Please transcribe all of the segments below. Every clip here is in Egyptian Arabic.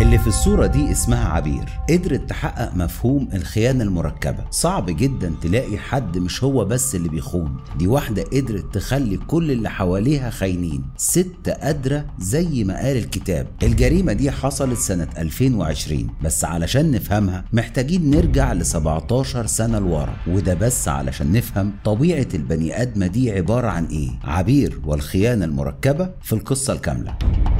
اللي في الصورة دي اسمها عبير قدرت تحقق مفهوم الخيانة المركبة صعب جدا تلاقي حد مش هو بس اللي بيخون دي واحدة قدرت تخلي كل اللي حواليها خاينين ست قادرة زي ما قال الكتاب الجريمة دي حصلت سنة 2020 بس علشان نفهمها محتاجين نرجع ل 17 سنة لورا وده بس علشان نفهم طبيعة البني آدمة دي عبارة عن ايه عبير والخيانة المركبة في القصة الكاملة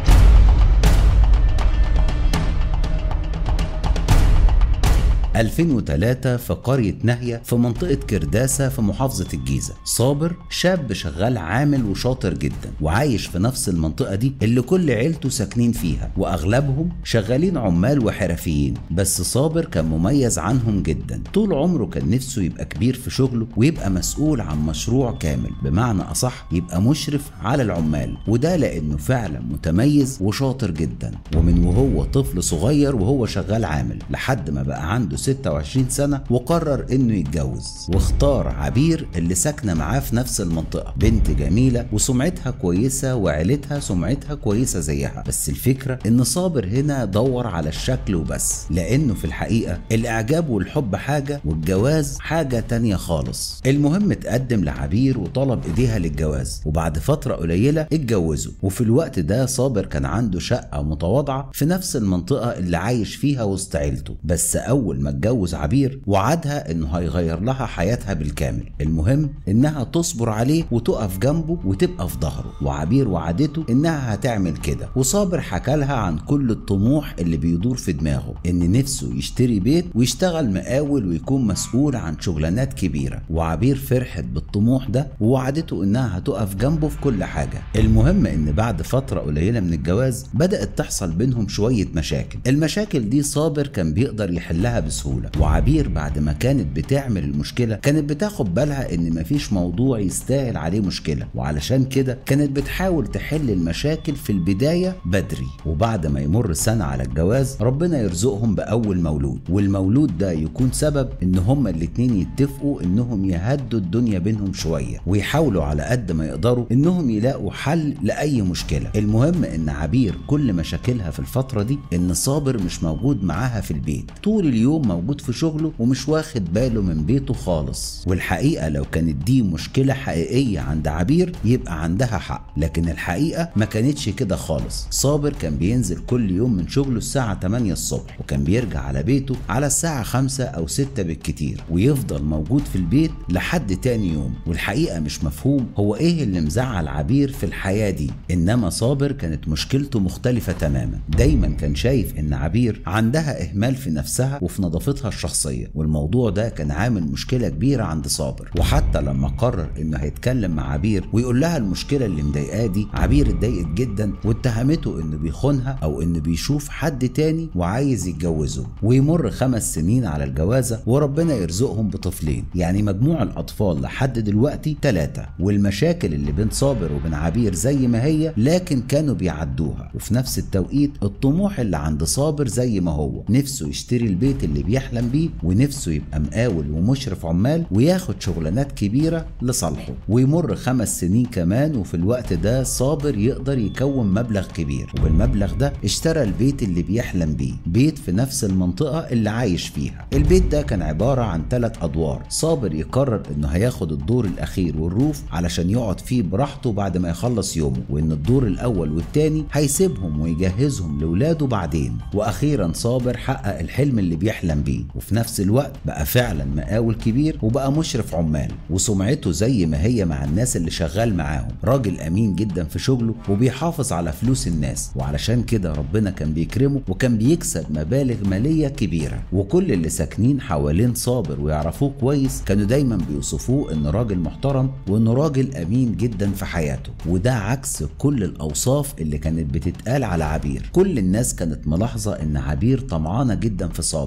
2003 في قرية نهية في منطقة كرداسة في محافظة الجيزة صابر شاب شغال عامل وشاطر جدا وعايش في نفس المنطقة دي اللي كل عيلته ساكنين فيها وأغلبهم شغالين عمال وحرفيين بس صابر كان مميز عنهم جدا طول عمره كان نفسه يبقى كبير في شغله ويبقى مسؤول عن مشروع كامل بمعنى أصح يبقى مشرف على العمال وده لأنه فعلا متميز وشاطر جدا ومن وهو طفل صغير وهو شغال عامل لحد ما بقى عنده 26 سنة وقرر انه يتجوز واختار عبير اللي ساكنة معاه في نفس المنطقة بنت جميلة وسمعتها كويسة وعيلتها سمعتها كويسة زيها بس الفكرة ان صابر هنا دور على الشكل وبس لانه في الحقيقة الاعجاب والحب حاجة والجواز حاجة تانية خالص المهم اتقدم لعبير وطلب ايديها للجواز وبعد فترة قليلة اتجوزوا وفي الوقت ده صابر كان عنده شقة متواضعة في نفس المنطقة اللي عايش فيها وسط عيلته بس اول ما اتجوز عبير وعدها انه هيغير لها حياتها بالكامل المهم انها تصبر عليه وتقف جنبه وتبقى في ظهره وعبير وعدته انها هتعمل كده وصابر حكى لها عن كل الطموح اللي بيدور في دماغه ان نفسه يشتري بيت ويشتغل مقاول ويكون مسؤول عن شغلانات كبيره وعبير فرحت بالطموح ده ووعدته انها هتقف جنبه في كل حاجه المهم ان بعد فتره قليله من الجواز بدات تحصل بينهم شويه مشاكل المشاكل دي صابر كان بيقدر يحلها بسهوله وعبير بعد ما كانت بتعمل المشكله كانت بتاخد بالها ان مفيش موضوع يستاهل عليه مشكله وعلشان كده كانت بتحاول تحل المشاكل في البدايه بدري وبعد ما يمر سنه على الجواز ربنا يرزقهم باول مولود والمولود ده يكون سبب ان هما الاتنين يتفقوا انهم يهدوا الدنيا بينهم شويه ويحاولوا على قد ما يقدروا انهم يلاقوا حل لاي مشكله المهم ان عبير كل مشاكلها في الفتره دي ان صابر مش موجود معاها في البيت طول اليوم موجود في شغله ومش واخد باله من بيته خالص والحقيقه لو كانت دي مشكله حقيقيه عند عبير يبقى عندها حق لكن الحقيقه ما كانتش كده خالص صابر كان بينزل كل يوم من شغله الساعه 8 الصبح وكان بيرجع على بيته على الساعه 5 او 6 بالكتير ويفضل موجود في البيت لحد تاني يوم والحقيقه مش مفهوم هو ايه اللي مزعل عبير في الحياه دي انما صابر كانت مشكلته مختلفه تماما دايما كان شايف ان عبير عندها اهمال في نفسها وفي نظافتها الشخصيه والموضوع ده كان عامل مشكله كبيره عند صابر وحتى لما قرر انه هيتكلم مع عبير ويقول لها المشكله اللي مضايقاه دي عبير اتضايقت جدا واتهمته انه بيخونها او انه بيشوف حد تاني وعايز يتجوزه ويمر خمس سنين على الجوازه وربنا يرزقهم بطفلين يعني مجموع الاطفال لحد دلوقتي ثلاثه والمشاكل اللي بين صابر وبين عبير زي ما هي لكن كانوا بيعدوها وفي نفس التوقيت الطموح اللي عند صابر زي ما هو نفسه يشتري البيت اللي بيحلم بيه ونفسه يبقى مقاول ومشرف عمال وياخد شغلانات كبيره لصالحه ويمر خمس سنين كمان وفي الوقت ده صابر يقدر يكون مبلغ كبير وبالمبلغ ده اشترى البيت اللي بيحلم بيه بيت في نفس المنطقه اللي عايش فيها البيت ده كان عباره عن ثلاث ادوار صابر يقرر انه هياخد الدور الاخير والروف علشان يقعد فيه براحته بعد ما يخلص يومه وان الدور الاول والتاني هيسيبهم ويجهزهم لاولاده بعدين واخيرا صابر حقق الحلم اللي بيحلم بيه وفي نفس الوقت بقى فعلا مقاول كبير وبقى مشرف عمال وسمعته زي ما هي مع الناس اللي شغال معاهم راجل امين جدا في شغله وبيحافظ على فلوس الناس وعلشان كده ربنا كان بيكرمه وكان بيكسب مبالغ ماليه كبيره وكل اللي ساكنين حوالين صابر ويعرفوه كويس كانوا دايما بيوصفوه انه راجل محترم وانه راجل امين جدا في حياته وده عكس كل الاوصاف اللي كانت بتتقال على عبير كل الناس كانت ملاحظه ان عبير طمعانه جدا في صابر وكل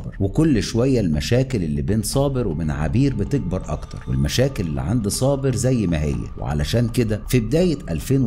وكل شوية المشاكل اللي بين صابر وبين عبير بتكبر أكتر والمشاكل اللي عند صابر زي ما هي وعلشان كده في بداية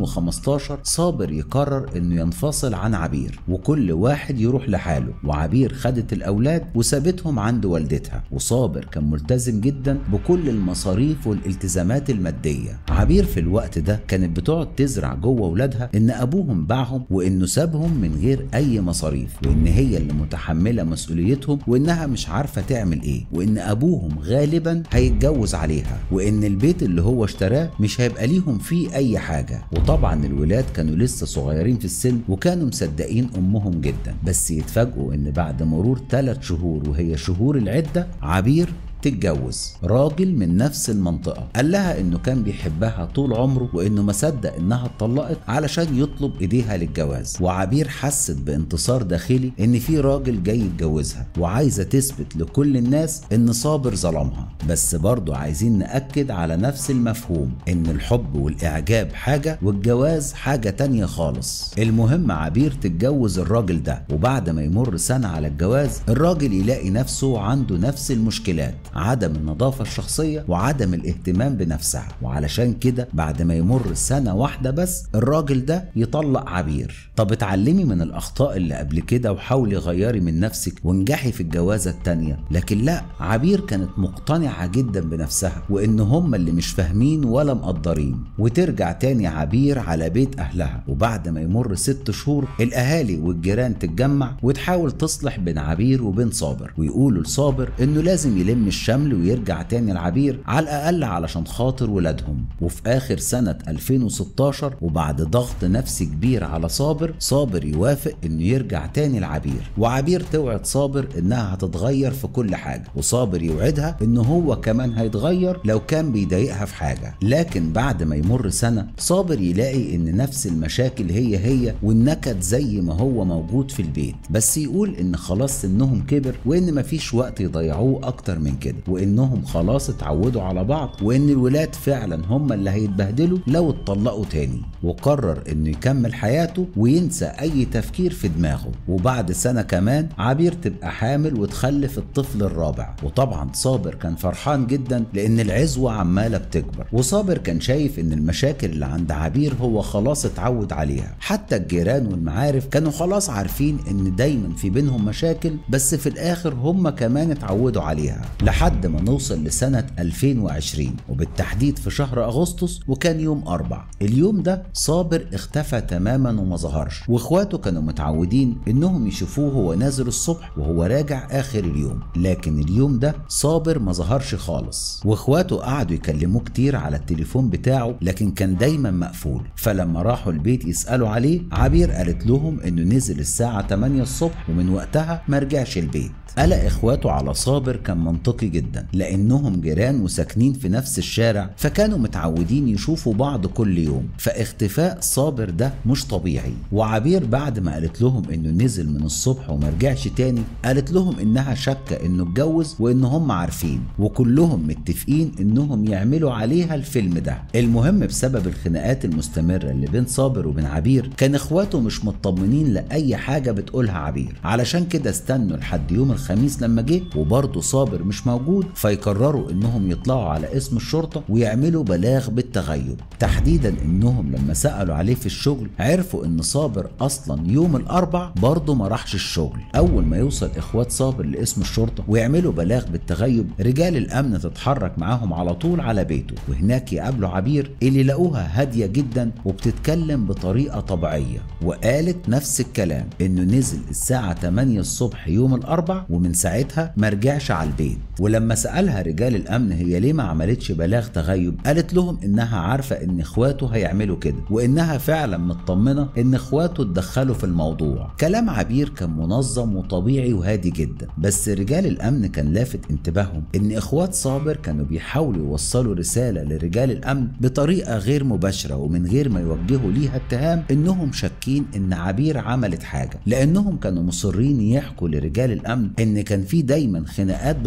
2015 صابر يقرر إنه ينفصل عن عبير وكل واحد يروح لحاله وعبير خدت الأولاد وسابتهم عند والدتها وصابر كان ملتزم جدا بكل المصاريف والالتزامات المادية عبير في الوقت ده كانت بتقعد تزرع جوه ولادها إن أبوهم باعهم وإنه سابهم من غير أي مصاريف وإن هي اللي متحملة مسؤوليتهم وإنها مش عارفة تعمل إيه وإن أبوهم غالبا هيتجوز عليها وإن البيت اللي هو اشتراه مش هيبقى ليهم فيه أي حاجة وطبعا الولاد كانوا لسه صغيرين في السن وكانوا مصدقين أمهم جدا بس يتفاجئوا إن بعد مرور ثلاث شهور وهي شهور العدة عبير تتجوز راجل من نفس المنطقة قال لها انه كان بيحبها طول عمره وانه ما صدق انها اتطلقت علشان يطلب ايديها للجواز وعبير حست بانتصار داخلي ان في راجل جاي يتجوزها وعايزة تثبت لكل الناس ان صابر ظلمها بس برضه عايزين نأكد على نفس المفهوم ان الحب والاعجاب حاجة والجواز حاجة تانية خالص المهم عبير تتجوز الراجل ده وبعد ما يمر سنة على الجواز الراجل يلاقي نفسه عنده نفس المشكلات عدم النظافة الشخصية وعدم الاهتمام بنفسها وعلشان كده بعد ما يمر سنة واحدة بس الراجل ده يطلق عبير طب اتعلمي من الأخطاء اللي قبل كده وحاولي غيري من نفسك وانجحي في الجوازة التانية لكن لا عبير كانت مقتنعة جدا بنفسها وإن هم اللي مش فاهمين ولا مقدرين وترجع تاني عبير على بيت أهلها وبعد ما يمر ست شهور الأهالي والجيران تتجمع وتحاول تصلح بين عبير وبين صابر ويقولوا لصابر إنه لازم يلم الشمل ويرجع تاني العبير على الأقل علشان خاطر ولادهم وفي آخر سنة 2016 وبعد ضغط نفسي كبير على صابر صابر يوافق إنه يرجع تاني العبير وعبير توعد صابر إنها هتتغير في كل حاجة وصابر يوعدها إنه هو كمان هيتغير لو كان بيضايقها في حاجة لكن بعد ما يمر سنة صابر يلاقي إن نفس المشاكل هي هي والنكد زي ما هو موجود في البيت بس يقول إن خلاص سنهم كبر وإن مفيش وقت يضيعوه أكتر من كده وانهم خلاص اتعودوا على بعض وان الولاد فعلا هم اللي هيتبهدلوا لو اتطلقوا تاني وقرر انه يكمل حياته وينسى اي تفكير في دماغه وبعد سنة كمان عبير تبقى حامل وتخلف الطفل الرابع وطبعا صابر كان فرحان جدا لان العزوة عمالة بتكبر وصابر كان شايف ان المشاكل اللي عند عبير هو خلاص اتعود عليها حتى الجيران والمعارف كانوا خلاص عارفين ان دايما في بينهم مشاكل بس في الاخر هم كمان اتعودوا عليها لحد ما نوصل لسنة 2020 وبالتحديد في شهر أغسطس وكان يوم أربع اليوم ده صابر اختفى تماما وما ظهرش واخواته كانوا متعودين انهم يشوفوه وهو نازل الصبح وهو راجع آخر اليوم لكن اليوم ده صابر ما ظهرش خالص واخواته قعدوا يكلموه كتير على التليفون بتاعه لكن كان دايما مقفول فلما راحوا البيت يسألوا عليه عبير قالت لهم انه نزل الساعة 8 الصبح ومن وقتها ما رجعش البيت قلق اخواته على صابر كان منطقي جدا لانهم جيران وساكنين في نفس الشارع فكانوا متعودين يشوفوا بعض كل يوم فاختفاء صابر ده مش طبيعي وعبير بعد ما قالت لهم انه نزل من الصبح وما رجعش تاني قالت لهم انها شاكه انه اتجوز وان هم عارفين وكلهم متفقين انهم يعملوا عليها الفيلم ده المهم بسبب الخناقات المستمره اللي بين صابر وبين عبير كان اخواته مش مطمنين لاي حاجه بتقولها عبير علشان كده استنوا لحد يوم الخميس لما جه وبرضه صابر مش موجود فيقرروا انهم يطلعوا على اسم الشرطه ويعملوا بلاغ بالتغيب تحديدا انهم لما سالوا عليه في الشغل عرفوا ان صابر اصلا يوم الاربع برضه ما راحش الشغل اول ما يوصل اخوات صابر لاسم الشرطه ويعملوا بلاغ بالتغيب رجال الامن تتحرك معاهم على طول على بيته وهناك يقابلوا عبير اللي لقوها هاديه جدا وبتتكلم بطريقه طبيعيه وقالت نفس الكلام انه نزل الساعه 8 الصبح يوم الاربع ومن ساعتها ما رجعش على البيت ولما سالها رجال الامن هي ليه ما عملتش بلاغ تغيب قالت لهم انها عارفه ان اخواته هيعملوا كده وانها فعلا مطمنه ان اخواته اتدخلوا في الموضوع كلام عبير كان منظم وطبيعي وهادي جدا بس رجال الامن كان لافت انتباههم ان اخوات صابر كانوا بيحاولوا يوصلوا رساله لرجال الامن بطريقه غير مباشره ومن غير ما يوجهوا ليها اتهام انهم شاكين ان عبير عملت حاجه لانهم كانوا مصرين يحكوا لرجال الامن ان كان في دايما خناقات بتحصل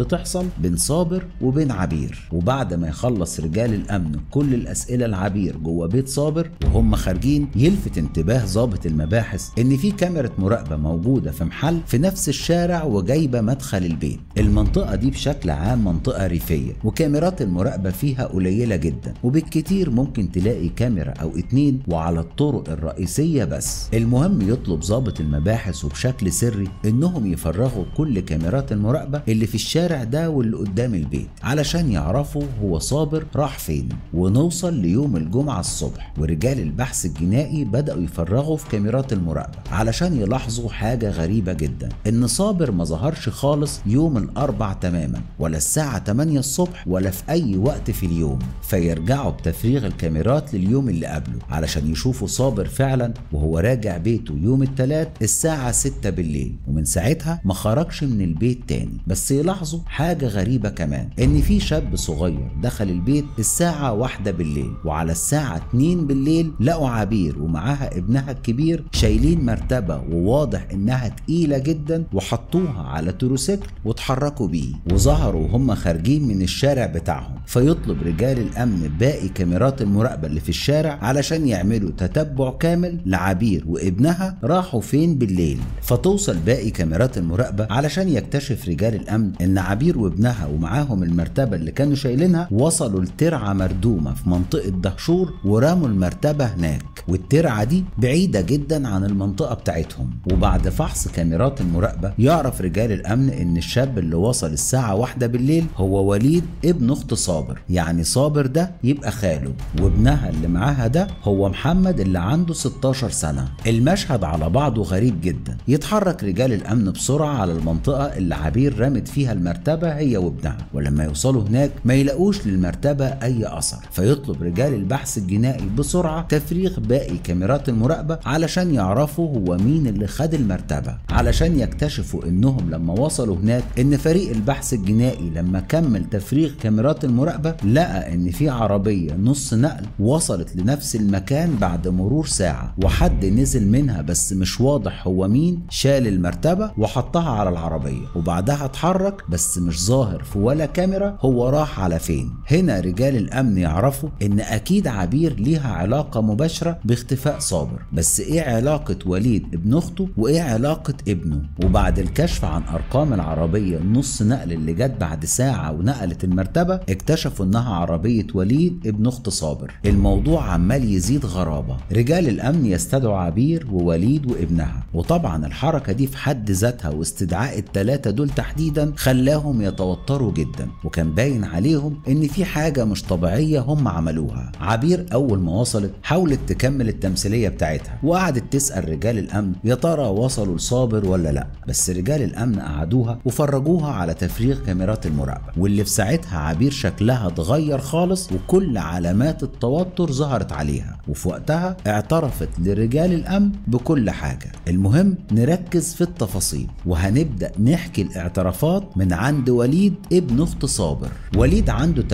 بين صابر وبين عبير وبعد ما يخلص رجال الامن كل الاسئله لعبير جوه بيت صابر وهم خارجين يلفت انتباه ضابط المباحث ان في كاميرا مراقبه موجوده في محل في نفس الشارع وجايبه مدخل البيت المنطقه دي بشكل عام منطقه ريفيه وكاميرات المراقبه فيها قليله جدا وبالكتير ممكن تلاقي كاميرا او اتنين وعلى الطرق الرئيسيه بس المهم يطلب ضابط المباحث وبشكل سري انهم يفرغوا كل كاميرات المراقبه اللي في الشارع ده واللي قدام البيت علشان يعرفوا هو صابر راح فين ونوصل ليوم الجمعه الصبح ورجال البحث الجنائي بداوا يفرغوا في كاميرات المراقبه علشان يلاحظوا حاجه غريبه جدا ان صابر ما ظهرش خالص يوم الاربع تماما ولا الساعه 8 الصبح ولا في اي وقت في اليوم فيرجعوا بتفريغ الكاميرات لليوم اللي قبله علشان يشوفوا صابر فعلا وهو راجع بيته يوم الثلاث الساعه 6 بالليل ومن ساعتها ما خرجش من البيت تاني بس يلاحظوا حاجه غريبه كمان ان في شاب صغير دخل البيت الساعه واحدة بالليل وعلى الساعه 2 بالليل لقوا عبير ومعاها ابنها الكبير شايلين مرتبه وواضح انها تقيله جدا وحطوها على تروسيكل واتحركوا بيه وظهروا وهم خارجين من الشارع بتاعهم فيطلب رجال الامن باقي كاميرات المراقبه اللي في الشارع علشان يعملوا تتبع كامل لعبير وابنها راحوا فين بالليل فتوصل باقي كاميرات المراقبه علشان يكتشف رجال الامن ان عبير وابنها ومعاهم المرتبه اللي كانوا شايلينها وصلوا لترعه مردومه في منطقه دهشور ورموا المرتبه هناك والترعه دي بعيده جدا عن المنطقه بتاعتهم وبعد فحص كاميرات المراقبه يعرف رجال الامن ان الشاب اللي وصل الساعه واحدة بالليل هو وليد ابن اخت صابر يعني صابر ده يبقى خاله وابنها اللي معاها ده هو محمد اللي عنده 16 سنه المشهد على بعضه غريب جدا يتحرك رجال الامن بسرعه على المنطقه اللي عبير رمت فيها المرتبه هي وابنها ولما يوصلوا هناك ما يلاقوش للمرتبه اي اثر فيطلب رجال البحث الجنائي بسرعه تفريغ باقي كاميرات المراقبه علشان يعرفوا هو مين اللي خد المرتبه علشان يكتشفوا انهم لما وصلوا هناك ان فريق البحث الجنائي لما كمل تفريغ كاميرات المراقبه لقى ان في عربيه نص نقل وصلت لنفس المكان بعد مرور ساعه وحد نزل منها بس مش واضح هو مين شال المرتبه وحطها على العربيه وبعدها اتحرك بس مش ظاهر في ولا كاميرا هو راح على فين هنا رجال الامن يعرفوا ان اكيد عبير ليها علاقه مباشره باختفاء صابر بس ايه علاقه وليد ابن اخته وايه علاقه ابنه وبعد الكشف عن ارقام العربيه النص نقل اللي جت بعد ساعه ونقلت المرتبه اكتشفوا انها عربيه وليد ابن اخت صابر الموضوع عمال يزيد غرابه رجال الامن يستدعوا عبير ووليد وابنها وطبعا الحركه دي في حد ذاتها واستدعاء الثلاثه دول تحديدا خلاهم يتوتروا جدا وكان باين عليهم ان في حاجه مش طبيعيه هم عملوها عبير اول ما وصلت حاولت تكمل التمثيليه بتاعتها وقعدت تسال رجال الامن يا ترى وصلوا لصابر ولا لا بس رجال الامن قعدوها وفرجوها على تفريغ كاميرات المراقبه واللي في ساعتها عبير شكلها اتغير خالص وكل علامات التوتر ظهرت عليها وفي وقتها اعترفت لرجال الامن بكل حاجه المهم نركز في التفاصيل وهنبدا نحكي الاعترافات من عند وليد ابن اخت صابر وليد عنده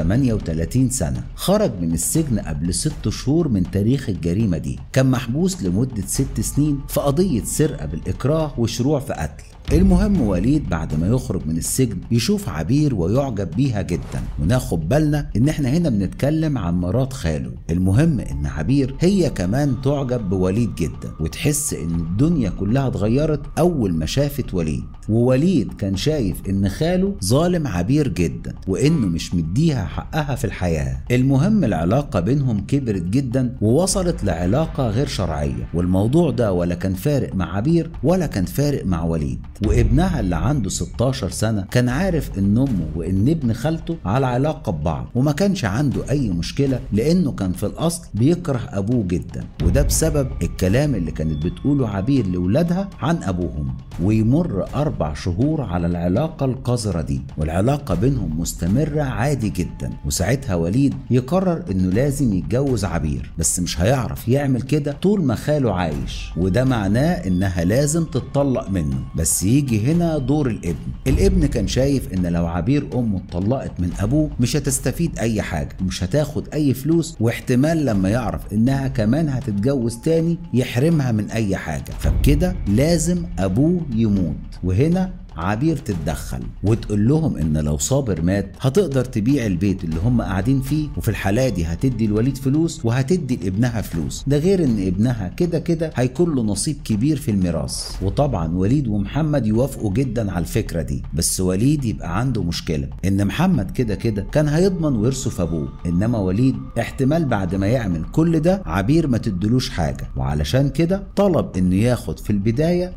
38 سنه خرج من السجن قبل ست شهور من تاريخ الجريمه دي كان محبوس لمده ست سنين في قضيه سرقه بالاكراه وشروع في قتل المهم وليد بعد ما يخرج من السجن يشوف عبير ويعجب بيها جدا وناخد بالنا ان احنا هنا بنتكلم عن مرات خاله المهم ان عبير هي كمان تعجب بوليد جدا وتحس ان الدنيا كلها اتغيرت اول ما شافت وليد ووليد كان شايف ان خاله ظالم عبير جدا وانه مش مديها حقها في الحياه المهم العلاقه بينهم كبرت جدا ووصلت لعلاقه غير شرعيه والموضوع ده ولا كان فارق مع عبير ولا كان فارق مع وليد وابنها اللي عنده 16 سنة كان عارف ان امه وان ابن خالته على علاقة ببعض وما كانش عنده اي مشكلة لانه كان في الاصل بيكره ابوه جدا وده بسبب الكلام اللي كانت بتقوله عبير لولادها عن ابوهم ويمر اربع شهور على العلاقة القذرة دي والعلاقة بينهم مستمرة عادي جدا وساعتها وليد يقرر انه لازم يتجوز عبير بس مش هيعرف يعمل كده طول ما خاله عايش وده معناه انها لازم تتطلق منه بس يجي هنا دور الابن الابن كان شايف ان لو عبير امه اتطلقت من ابوه مش هتستفيد اي حاجه ومش هتاخد اي فلوس واحتمال لما يعرف انها كمان هتتجوز تاني يحرمها من اي حاجه فبكده لازم ابوه يموت وهنا عبير تتدخل وتقول لهم ان لو صابر مات هتقدر تبيع البيت اللي هم قاعدين فيه وفي الحالة دي هتدي الوليد فلوس وهتدي لابنها فلوس ده غير ان ابنها كده كده هيكون له نصيب كبير في الميراث وطبعا وليد ومحمد يوافقوا جدا على الفكرة دي بس وليد يبقى عنده مشكلة ان محمد كده كده كان هيضمن ورثه في ابوه انما وليد احتمال بعد ما يعمل كل ده عبير ما تدلوش حاجة وعلشان كده طلب انه ياخد في البداية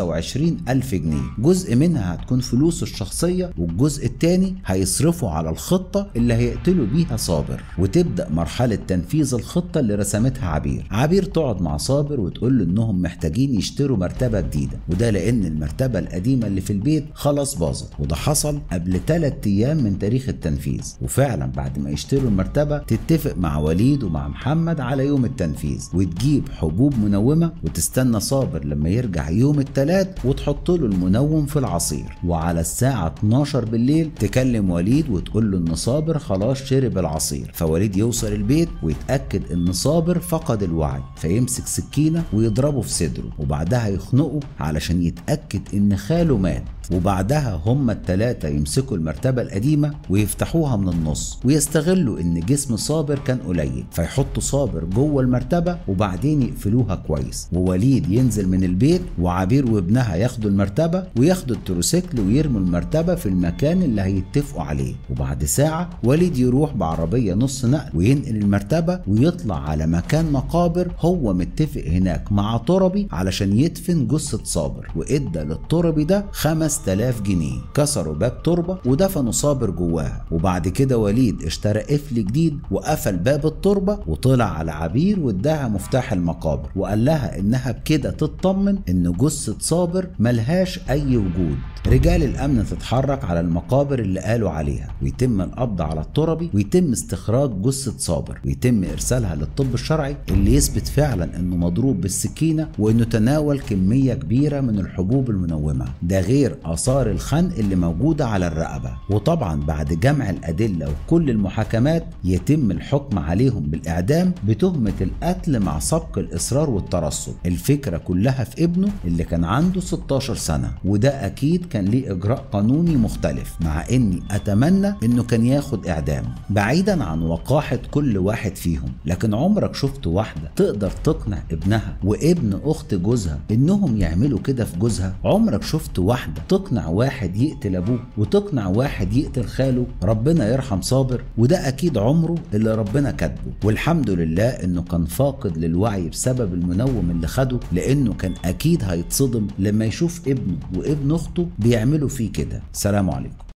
25 ألف جنيه جزء منها هتكون فلوسه الشخصية والجزء التاني هيصرفه على الخطة اللي هيقتلوا بيها صابر وتبدأ مرحلة تنفيذ الخطة اللي رسمتها عبير عبير تقعد مع صابر وتقول له انهم محتاجين يشتروا مرتبة جديدة وده لان المرتبة القديمة اللي في البيت خلاص باظت وده حصل قبل 3 ايام من تاريخ التنفيذ وفعلا بعد ما يشتروا المرتبة تتفق مع وليد ومع محمد على يوم التنفيذ وتجيب حبوب منومة وتستنى صابر لما يرجع يوم التلات وتحط له المنوم في العصير وعلى الساعة 12 بالليل تكلم وليد وتقول له ان صابر خلاص شرب العصير فوليد يوصل البيت ويتأكد ان صابر فقد الوعي فيمسك سكينة ويضربه في صدره وبعدها يخنقه علشان يتأكد ان خاله مات وبعدها هما التلاتة يمسكوا المرتبة القديمة ويفتحوها من النص ويستغلوا ان جسم صابر كان قليل فيحطوا صابر جوه المرتبة وبعدين يقفلوها كويس ووليد ينزل من البيت وعبير وابنها ياخدوا المرتبة وياخدوا التروسيكل ويرموا المرتبة في المكان اللي هيتفقوا عليه وبعد ساعة وليد يروح بعربية نص نقل وينقل المرتبة ويطلع على مكان مقابر هو متفق هناك مع تربي علشان يدفن جثة صابر وادى للتربي ده 5000 جنيه كسروا باب تربة ودفنوا صابر جواها وبعد كده وليد اشترى قفل جديد وقفل باب التربة وطلع على عبير واداها مفتاح المقابر وقال لها انها بكده تطمن ان جثة صابر ملهاش اي وجود رجال الامن تتحرك على المقابر اللي قالوا عليها ويتم القبض على التربي ويتم استخراج جثة صابر ويتم ارسالها للطب الشرعي اللي يثبت فعلا انه مضروب بالسكينة وانه تناول كمية كبيرة من الحبوب المنومة ده غير اثار الخنق اللي موجودة على الرقبة وطبعا بعد جمع الادلة وكل المحاكمات يتم الحكم عليهم بالاعدام بتهمة القتل مع سبق الاصرار والترصد الفكرة كلها في ابنه اللي كان عنده 16 سنة وده اكيد كان ليه اجراء قانوني مختلف مع اني اتمنى انه كان ياخد اعدام بعيدا عن وقاحة كل واحد فيهم لكن عمرك شفت واحدة تقدر تقنع ابنها وابن اخت جوزها انهم يعملوا كده في جوزها عمرك شفت واحدة تقنع واحد يقتل ابوه وتقنع واحد يقتل خاله ربنا يرحم صابر وده اكيد عمره اللي ربنا كاتبه والحمد لله انه كان فاقد للوعي بسبب المنوم اللي خده لانه كان اكيد هيتصدم لما يشوف ابنه وابن اخته بيعملوا فيه كده سلام عليكم